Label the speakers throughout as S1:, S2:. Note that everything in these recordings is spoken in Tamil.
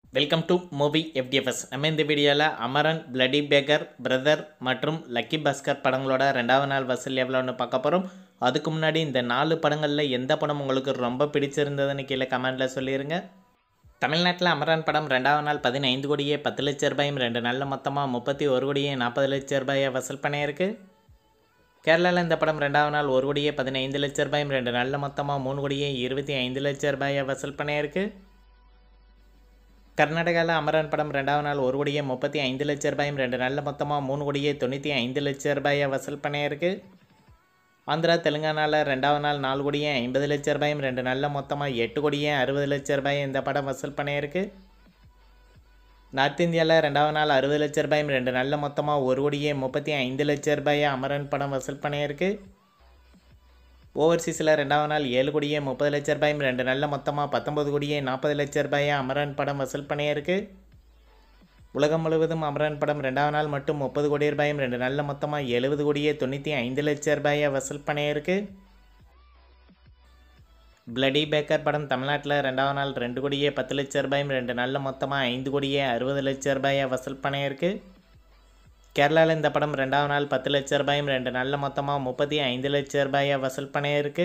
S1: வெல்கம் டு மூவி எஃப்டிஎஃப்எஸ் நம்ம இந்த வீடியோவில் அமரன் பிளடி பேக்கர் பிரதர் மற்றும் லக்கி பாஸ்கர் படங்களோட ரெண்டாவது நாள் வசூல் எவ்வளோன்னு பார்க்க போகிறோம் அதுக்கு முன்னாடி இந்த நாலு படங்களில் எந்த படம் உங்களுக்கு ரொம்ப பிடிச்சிருந்ததுன்னு கீழே கமெண்ட்டில் சொல்லிடுங்க தமிழ்நாட்டில் அமரன் படம் ரெண்டாவது நாள் பதினைந்து கோடியே பத்து லட்ச ரூபாயும் ரெண்டு நாளில் மொத்தமாக முப்பத்தி ஒரு கோடியே நாற்பது லட்ச ரூபாயை வசூல் பண்ணியிருக்கு கேரளாவில் இந்த படம் ரெண்டாவது நாள் ஒரு கோடியே பதினைந்து லட்ச ரூபாயும் ரெண்டு நாளில் மொத்தமாக மூணு கோடியே இருபத்தி ஐந்து லட்ச ரூபாயை வசூல் பண்ணியிருக்கு கர்நாடகாவில் அமரன் படம் ரெண்டாவது நாள் ஒரு கோடியே முப்பத்தி ஐந்து லட்ச ரூபாயும் ரெண்டு நாளில் மொத்தமாக மூணு கோடியே தொண்ணூற்றி ஐந்து லட்ச ரூபாயை வசூல் பண்ணியிருக்கு ஆந்திரா தெலுங்கானாவில் ரெண்டாவது நாள் நாலு கோடியே ஐம்பது லட்ச ரூபாயும் ரெண்டு நாளில் மொத்தமாக எட்டு கோடியே அறுபது லட்ச ரூபாய் இந்த படம் வசூல் பண்ணியிருக்கு நார்த் இந்தியாவில் ரெண்டாவது நாள் அறுபது லட்ச ரூபாயும் ரெண்டு நாளில் மொத்தமாக ஒரு கோடியே முப்பத்தி ஐந்து லட்ச ரூபாயை அமரன் படம் வசூல் பண்ணியிருக்கு ஓவர்சீஸில் ரெண்டாவது நாள் ஏழு கோடியே முப்பது லட்ச ரூபாயும் ரெண்டு நாளில் மொத்தமாக பத்தொம்பது கோடியே நாற்பது லட்ச ரூபாயை அமரன் படம் வசூல் பண்ணியிருக்கு உலகம் முழுவதும் அமரன் படம் ரெண்டாவது நாள் மட்டும் முப்பது கோடி ரூபாயும் ரெண்டு நாளில் மொத்தமாக எழுபது கோடியே தொண்ணூற்றி ஐந்து லட்ச ரூபாயை வசூல் பண்ணியிருக்கு பிளடி பேக்கர் படம் தமிழ்நாட்டில் ரெண்டாவது நாள் ரெண்டு கோடியே பத்து லட்ச ரூபாயும் ரெண்டு நாளில் மொத்தமாக ஐந்து கோடியே அறுபது லட்ச ரூபாயை வசூல் பண்ணியிருக்கு கேரளாவில் இந்த படம் ரெண்டாவது நாள் பத்து லட்ச ரூபாயும் ரெண்டு நாளில் மொத்தமாக முப்பத்தி ஐந்து லட்ச ரூபாயை வசூல் பண்ணியிருக்கு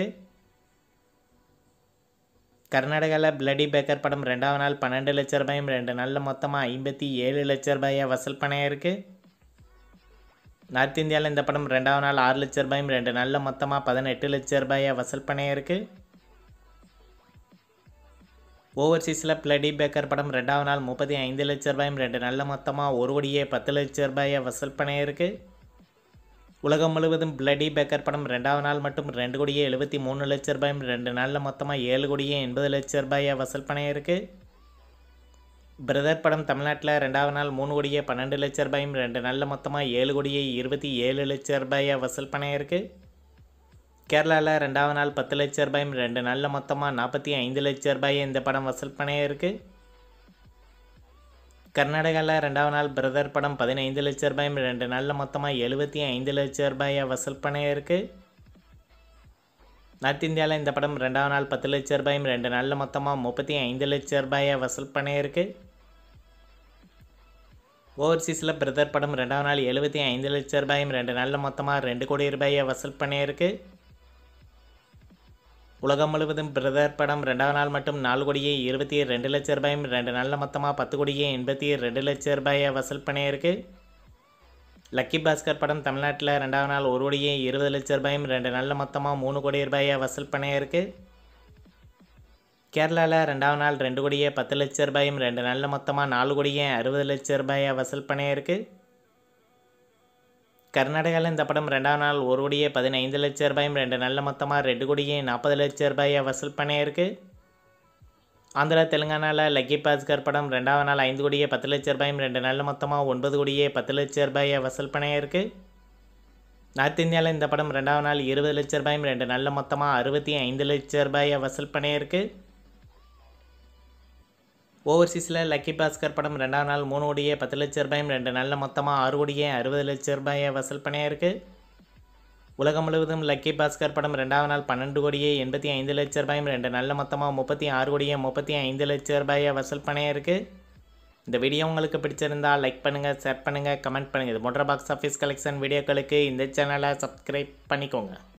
S1: கர்நாடகாவில் பிளடி பேக்கர் படம் ரெண்டாவது நாள் பன்னெண்டு லட்ச ரூபாயும் ரெண்டு நாளில் மொத்தமாக ஐம்பத்தி ஏழு லட்ச ரூபாயை வசூல் பண்ணியிருக்கு நார்த் இந்தியாவில் இந்த படம் ரெண்டாவது நாள் ஆறு லட்ச ரூபாயும் ரெண்டு நாளில் மொத்தமாக பதினெட்டு லட்ச ரூபாயை வசூல் பண்ணியிருக்கு ஓவர்சீஸில் பிளடி பேக்கர் படம் ரெண்டாவது நாள் முப்பத்தி ஐந்து லட்ச ரூபாயும் ரெண்டு நாளில் மொத்தமாக ஒரு கோடியே பத்து லட்ச ரூபாயை வசூல் பண்ணியிருக்கு உலகம் முழுவதும் பிளடி பேக்கர் படம் ரெண்டாவது நாள் மட்டும் ரெண்டு கோடியே எழுபத்தி மூணு லட்ச ரூபாயும் ரெண்டு நாளில் மொத்தமாக ஏழு கோடியே எண்பது லட்ச ரூபாயை வசூல் பண்ணியிருக்கு பிரதர் படம் தமிழ்நாட்டில் ரெண்டாவது நாள் மூணு கோடியே பன்னெண்டு லட்ச ரூபாயும் ரெண்டு நாளில் மொத்தமாக ஏழு கோடியே இருபத்தி ஏழு லட்ச ரூபாயை வசூல் பண்ணியிருக்கு கேரளாவில் ரெண்டாவது நாள் பத்து லட்ச ரூபாயும் ரெண்டு நாளில் மொத்தமாக நாற்பத்தி ஐந்து லட்ச ரூபாயை இந்த படம் வசூல் பண்ணியிருக்கு கர்நாடகாவில் ரெண்டாவது நாள் பிரதர் படம் பதினைந்து லட்ச ரூபாயும் ரெண்டு நாளில் மொத்தமாக எழுபத்தி ஐந்து லட்ச ரூபாயை வசூல் பண்ணியிருக்கு நார்த் இந்தியாவில் இந்த படம் ரெண்டாவது நாள் பத்து லட்ச ரூபாயும் ரெண்டு நாளில் மொத்தமாக முப்பத்தி ஐந்து லட்ச ரூபாயை வசூல் பண்ணியிருக்கு ஓவர்சீஸில் பிரதர் படம் ரெண்டாவது நாள் எழுபத்தி ஐந்து லட்ச ரூபாயும் ரெண்டு நாளில் மொத்தமாக ரெண்டு கோடி ரூபாயை வசூல் பண்ணியிருக்கு உலகம் முழுவதும் பிரதர் படம் ரெண்டாவது நாள் மட்டும் நாலு கோடியே இருபத்தி ரெண்டு லட்ச ரூபாயும் ரெண்டு நாளில் மொத்தமாக பத்து கோடியே எண்பத்தி ரெண்டு லட்ச ரூபாயை வசூல் பண்ணியிருக்கு லக்கி பாஸ்கர் படம் தமிழ்நாட்டில் ரெண்டாவது நாள் ஒரு கோடியே இருபது லட்ச ரூபாயும் ரெண்டு நாளில் மொத்தமாக மூணு கோடி ரூபாயை வசூல் பண்ணியிருக்கு கேரளாவில் ரெண்டாவது நாள் ரெண்டு கோடியே பத்து லட்ச ரூபாயும் ரெண்டு நாளில் மொத்தமாக நாலு கோடியே அறுபது லட்ச ரூபாயை வசூல் பண்ணியிருக்கு கர்நாடகாவில் இந்த படம் ரெண்டாவது நாள் ஒரு கோடியே பதினைந்து லட்ச ரூபாயும் ரெண்டு நாளில் மொத்தமாக ரெண்டு கோடியே நாற்பது லட்ச ரூபாயை வசூல் பண்ணியிருக்கு ஆந்திரா தெலுங்கானாவில் லக்கி பாஸ்கர் படம் ரெண்டாவது நாள் ஐந்து கோடியே பத்து லட்ச ரூபாயும் ரெண்டு நாளில் மொத்தமாக ஒன்பது கோடியே பத்து லட்ச ரூபாயை வசூல் பண்ணியிருக்கு நார்த் இந்தியாவில் இந்த படம் ரெண்டாவது நாள் இருபது லட்ச ரூபாயும் ரெண்டு நாளில் மொத்தமாக அறுபத்தி ஐந்து லட்ச ரூபாயை வசூல் பண்ணியிருக்கு ஓவர்சீஸில் லக்கி பாஸ்கர் படம் ரெண்டாவது நாள் மூணு கோடியே பத்து லட்ச ரூபாயும் ரெண்டு நாளில் மொத்தமாக ஆறு கோடியே அறுபது லட்ச ரூபாயை வசூல் பண்ணியிருக்கு உலகம் முழுவதும் லக்கி பாஸ்கர் படம் ரெண்டாவது நாள் பன்னெண்டு கோடியே எண்பத்தி ஐந்து லட்ச ரூபாயும் ரெண்டு நாளில் மொத்தமாக முப்பத்தி ஆறு கோடியே முப்பத்தி ஐந்து லட்ச ரூபாயை வசூல் பண்ணியிருக்கு இந்த வீடியோ உங்களுக்கு பிடிச்சிருந்தால் லைக் பண்ணுங்கள் ஷேர் பண்ணுங்கள் கமெண்ட் பண்ணுங்கள் இது போன்ற பாக்ஸ் ஆஃபீஸ் கலெக்ஷன் வீடியோக்களுக்கு இந்த சேனலை சப்ஸ்கிரைப் பண்ணிக்கோங்க